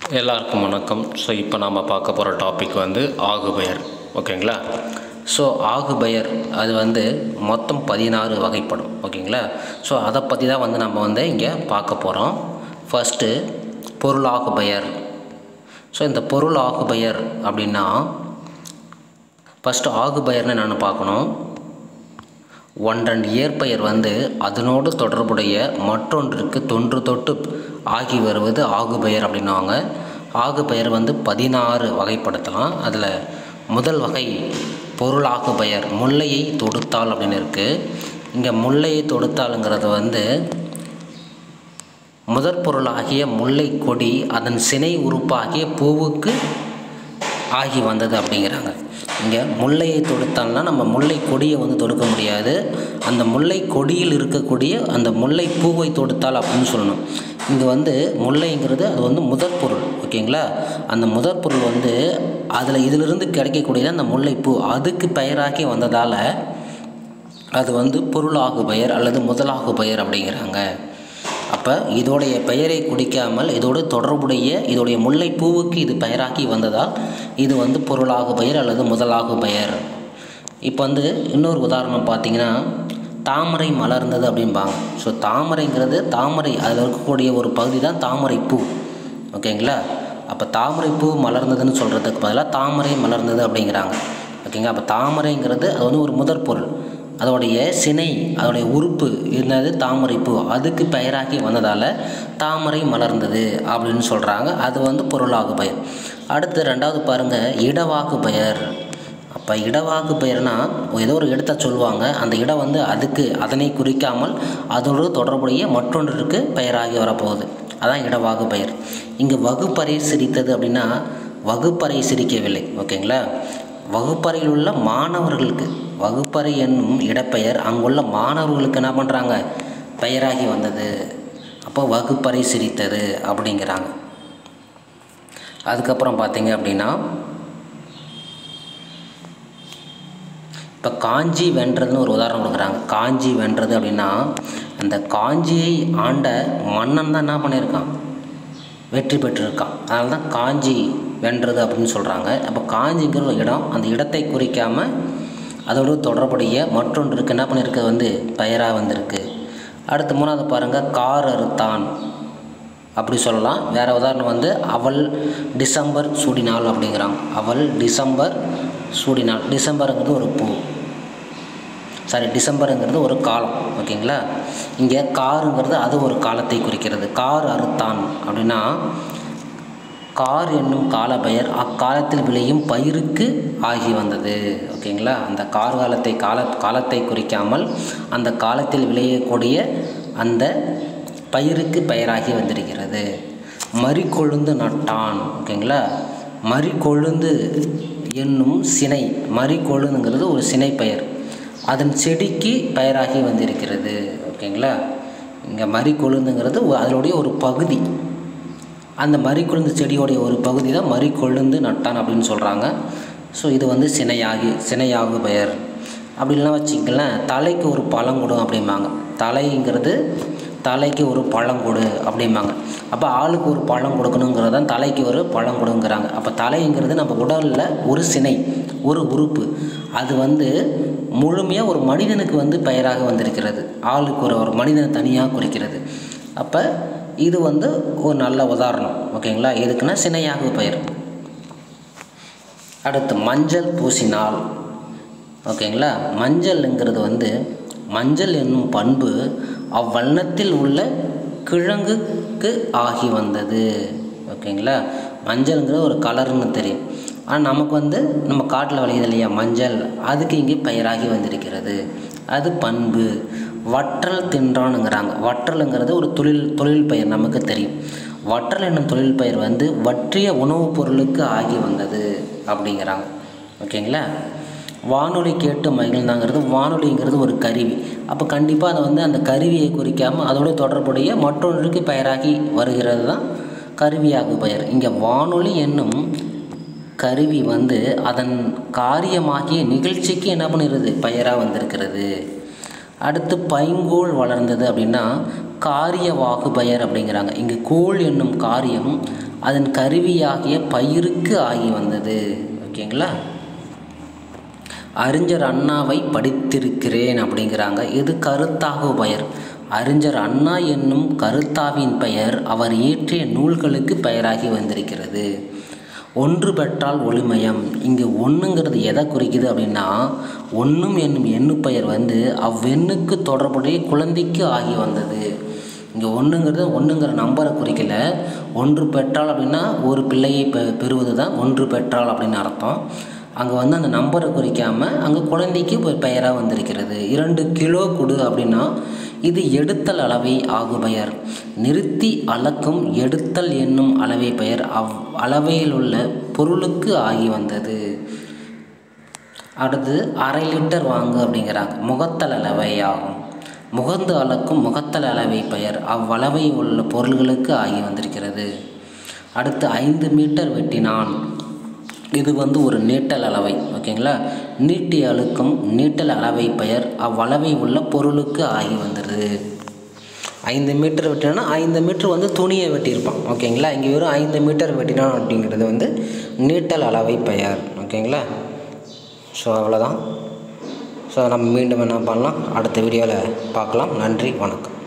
எல்லாருக்கும் வணக்கம் ஸோ இப்போ நாம் பார்க்க போகிற டாபிக் வந்து ஆகுபெயர் ஓகேங்களா ஸோ ஆகுபெயர் அது வந்து மொத்தம் பதினாறு வகைப்படும் ஓகேங்களா ஸோ அதை பற்றி தான் வந்து நம்ம வந்து இங்கே பார்க்க போகிறோம் ஃபஸ்ட்டு பொருளாகுபெயர் ஸோ இந்த பொருள் ஆகுபெயர் அப்படின்னா ஃபஸ்ட்டு ஆகுபெயர்னு என்னென்னு பார்க்கணும் ஒன்றன் இயற்பெயர் வந்து அதனோடு தொடர்புடைய மற்றொன்றிற்கு தொன்று தொட்டு ஆகி வருவது ஆகுபெயர் அப்படின்னுவாங்க ஆகுபெயர் வந்து பதினாறு வகைப்படுத்தலாம் அதில் முதல் வகை பொருளாகு பெயர் முல்லையை தொடுத்தால் அப்படின்னு இருக்குது இங்கே முல்லையை தொடுத்தாலுங்கிறது வந்து முதற் பொருளாகிய முல்லை கொடி அதன் சினை உறுப்பாகிய பூவுக்கு ஆகி வந்தது அப்படிங்கிறாங்க இங்கே முல்லையை தொடுத்தால்னா நம்ம முல்லை கொடியை வந்து தொடுக்க முடியாது அந்த முல்லை கொடியில் இருக்கக்கூடிய அந்த முல்லை பூவை தொடுத்தால் அப்படின்னு சொல்லணும் இங்கே வந்து முல்லைங்கிறது அது வந்து முதற் பொருள் ஓகேங்களா அந்த முதற் பொருள் வந்து அதில் இதிலிருந்து கிடைக்கக்கூடியது அந்த முல்லைப்பூ அதுக்கு பெயராகி வந்ததால் அது வந்து பொருளாகு பெயர் அல்லது முதலாகு பெயர் அப்படிங்கிறாங்க அப்போ இதோடைய பெயரை குடிக்காமல் இதோடு தொடர்புடைய இதோடைய முல்லைப்பூவுக்கு இது பெயராக்கி வந்ததால் இது வந்து பொருளாகு பெயர் அல்லது முதலாகு பெயர் இப்போ வந்து இன்னொரு உதாரணம் பார்த்தீங்கன்னா தாமரை மலர்ந்தது அப்படிம்பாங்க ஸோ தாமரைங்கிறது தாமரை அதில் இருக்கக்கூடிய ஒரு பகுதி தான் தாமரை பூ ஓகேங்களா அப்போ தாமரை பூ மலர்ந்ததுன்னு சொல்கிறதுக்கு பதிலாக தாமரை மலர்ந்தது அப்படிங்கிறாங்க ஓகேங்க அப்போ தாமரைங்கிறது அது வந்து ஒரு முதற் பொருள் அதோடைய சினை அதோடைய உறுப்பு என்னது தாமரைப்பூ அதுக்கு பெயராகி வந்ததால் தாமரை மலர்ந்தது அப்படின்னு சொல்கிறாங்க அது வந்து பொருளாகு பெயர் அடுத்து ரெண்டாவது பாருங்கள் இடவாக்கு பெயர் அப்போ இடவாக்கு பெயர்னா ஏதோ ஒரு இடத்த சொல்லுவாங்க அந்த இடம் வந்து அதுக்கு அதனை குறிக்காமல் அதோடு தொடர்புடைய மற்றொன்றிற்கு பெயராகி வரப்போகுது அதான் இடவாகு பெயர் இங்கே வகுப்பறை சிரித்தது அப்படின்னா வகுப்பறை சிரிக்கவில்லை ஓகேங்களா வகுப்பறையில் உள்ள மாணவர்களுக்கு வகுப்பறை என்னும் இடப்பெயர் அங்குள்ள மாணவர்களுக்கு என்ன பண்ணுறாங்க பெயராகி வந்தது அப்போ வகுப்பறை சிரித்தது அப்படிங்கிறாங்க அதுக்கப்புறம் பார்த்தீங்க அப்படின்னா இப்போ காஞ்சி வென்றதுன்னு ஒரு உதாரணம் கொடுக்குறாங்க காஞ்சி வென்றது அப்படின்னா அந்த காஞ்சியை ஆண்ட மன்னன் தான் என்ன பண்ணியிருக்கான் வெற்றி பெற்றிருக்கான் அதனால தான் காஞ்சி வென்றது அப்படின்னு சொல்கிறாங்க அப்போ காஞ்சிங்கிற ஒரு இடம் அந்த இடத்தை குறிக்காமல் அதோடு தொடர்புடைய மற்றொன்றுக்கு என்ன பண்ணியிருக்கு வந்து பெயராக வந்திருக்கு அடுத்து மூணாவது பாருங்கள் கார் அறுத்தான் அப்படி சொல்லலாம் வேறு உதாரணம் வந்து அவள் டிசம்பர் சூடினாள் அப்படிங்கிறாங்க அவள் டிசம்பர் சூடினாள் டிசம்பருங்கிறது ஒரு பூ சாரி டிசம்பருங்கிறது ஒரு காலம் ஓகேங்களா இங்கே காருங்கிறது அது ஒரு காலத்தை குறிக்கிறது கார் அறுத்தான் அப்படின்னா கார் என்னும் கால பெயர் அக்காலத்தில் விளையும் பயிருக்கு ஆகி வந்தது ஓகேங்களா அந்த கார் காலத்தை கால காலத்தை குறிக்காமல் அந்த காலத்தில் விளையக்கூடிய அந்த பயிருக்கு பெயராகி வந்திருக்கிறது மறிக்கொழுந்து நட்டான் ஓகேங்களா மறிக்கொழுந்து என்னும் சினை மறிக்கொழுந்துங்கிறது ஒரு சினை பெயர் அதன் செடிக்கு பெயராகி வந்திருக்கிறது ஓகேங்களா இங்கே மறிக்கொழுந்துங்கிறது அதனுடைய ஒரு பகுதி அந்த மறிக்கொழுந்து செடியோடைய ஒரு பகுதி தான் மறிக்கொழுந்து நட்டான் அப்படின்னு சொல்கிறாங்க ஸோ இது வந்து சினையாகி சினையாகு பெயர் அப்படின்லாம் வச்சுக்கலாம் தலைக்கு ஒரு பழங்குடும் அப்படிம்பாங்க தலைங்கிறது தலைக்கு ஒரு பழம் கொடு அப்படிம்பாங்க அப்போ ஆளுக்கு ஒரு பழம் கொடுக்கணுங்கிறது தான் தலைக்கு ஒரு பழம் கொடுங்கிறாங்க அப்போ தலைங்கிறது நம்ம உடலில் ஒரு சினை ஒரு உறுப்பு அது வந்து முழுமையாக ஒரு மனிதனுக்கு வந்து பெயராக வந்திருக்கிறது ஆளுக்கு ஒரு ஒரு மனிதனை தனியாக குறிக்கிறது அப்போ இது வந்து ஒரு நல்ல உதாரணம் ஓகேங்களா எதுக்குன்னா சினையாக பெயர் அடுத்து மஞ்சள் பூசினால் ஓகேங்களா மஞ்சள்ங்கிறது வந்து மஞ்சள் என்னும் பண்பு அவ்வண்ணத்தில் உள்ள கிழங்குக்கு ஆகி வந்தது ஓகேங்களா மஞ்சள்ங்கிறது ஒரு கலர்னு தெரியும் ஆனால் நமக்கு வந்து நம்ம காட்டில் விளையுது இல்லையா மஞ்சள் அதுக்கு இங்கே பெயராகி வந்திருக்கிறது அது பண்பு வற்றல் தின்றானுங்கிறாங்க வற்றலுங்கிறது ஒரு தொழில் தொழில் பெயர் நமக்கு தெரியும் வற்றல் என்னும் தொழில் பெயர் வந்து வற்றிய உணவுப் பொருளுக்கு ஆகி வந்தது அப்படிங்கிறாங்க ஓகேங்களா வானொலி கேட்டு மகிழ்ந்தாங்கிறது வானொலிங்கிறது ஒரு கருவி அப்போ கண்டிப்பாக அதை வந்து அந்த கருவியை குறிக்காமல் அதோட தொடர்புடைய மற்றொன்றுக்கு பெயராகி வருகிறது தான் கருவியாகு பெயர் இங்கே வானொலி என்னும் கருவி வந்து அதன் காரியமாகிய நிகழ்ச்சிக்கு என்ன பண்ணிடுது பெயராக வந்திருக்கிறது அடுத்து பைங்கூழ் வளர்ந்தது அப்படின்னா காரியவாகு பெயர் அப்படிங்கிறாங்க இங்கு கோல் என்னும் காரியம் அதன் கருவியாகிய பயிருக்கு ஆகி வந்தது ஓகேங்களா அறிஞர் அண்ணாவை படித்திருக்கிறேன் அப்படிங்கிறாங்க இது கருத்தாகு பெயர் அறிஞர் அண்ணா என்னும் கருத்தாவின் பெயர் அவர் இயற்றிய நூல்களுக்கு பெயராகி வந்திருக்கிறது ஒன்று பெற்றால் ஒளிமயம் இங்கே ஒன்றுங்கிறது எதை குறிக்குது அப்படின்னா ஒன்றும் என்னும் எண்ணு பெயர் வந்து அவ்வெண்ணுக்கு தொடர்புடைய குழந்தைக்கு ஆகி வந்தது இங்கே ஒன்றுங்கிறது ஒன்றுங்கிற நம்பரை குறிக்கல ஒன்று பெற்றால் அப்படின்னா ஒரு பிள்ளையை பெ பெறுவது தான் ஒன்று பெற்றால் அப்படின்னு அர்த்தம் அங்கே வந்து அந்த நம்பரை குறிக்காமல் அங்கே குழந்தைக்கு ஒரு பெயராக வந்திருக்கிறது இரண்டு கிலோ கொடு அப்படின்னா இது எடுத்தல் அளவை ஆகு பெயர் நிறுத்தி அளக்கும் எடுத்தல் என்னும் அளவை பெயர் அவ் அளவையில் உள்ள பொருளுக்கு ஆகி வந்தது அடுத்து அரை லிட்டர் வாங்கு அப்படிங்கிறாங்க முகத்தல் அளவை ஆகும் முகந்து அளக்கும் முகத்தல் அளவை பெயர் அவ்வளவை உள்ள பொருள்களுக்கு ஆகி வந்திருக்கிறது அடுத்து ஐந்து மீட்டர் வெட்டினான் இது வந்து ஒரு நீட்டல் அளவை ஓகேங்களா நீட்டி அழுக்கும் நீட்டல் அளவை பெயர் அவ்வளவை உள்ள பொருளுக்கு ஆகி வந்துடுது ஐந்து மீட்டர் வெட்டினா ஐந்து மீட்டர் வந்து துணியை வெட்டியிருப்பான் ஓகேங்களா இங்கே வெறும் ஐந்து மீட்டர் வெட்டினான் அப்படிங்கிறது வந்து நீட்டல் அளவை பெயர் ஓகேங்களா ஸோ அவ்வளோதான் ஸோ நம்ம மீண்டும் என்ன பண்ணலாம் அடுத்த வீடியோவில் பார்க்கலாம் நன்றி வணக்கம்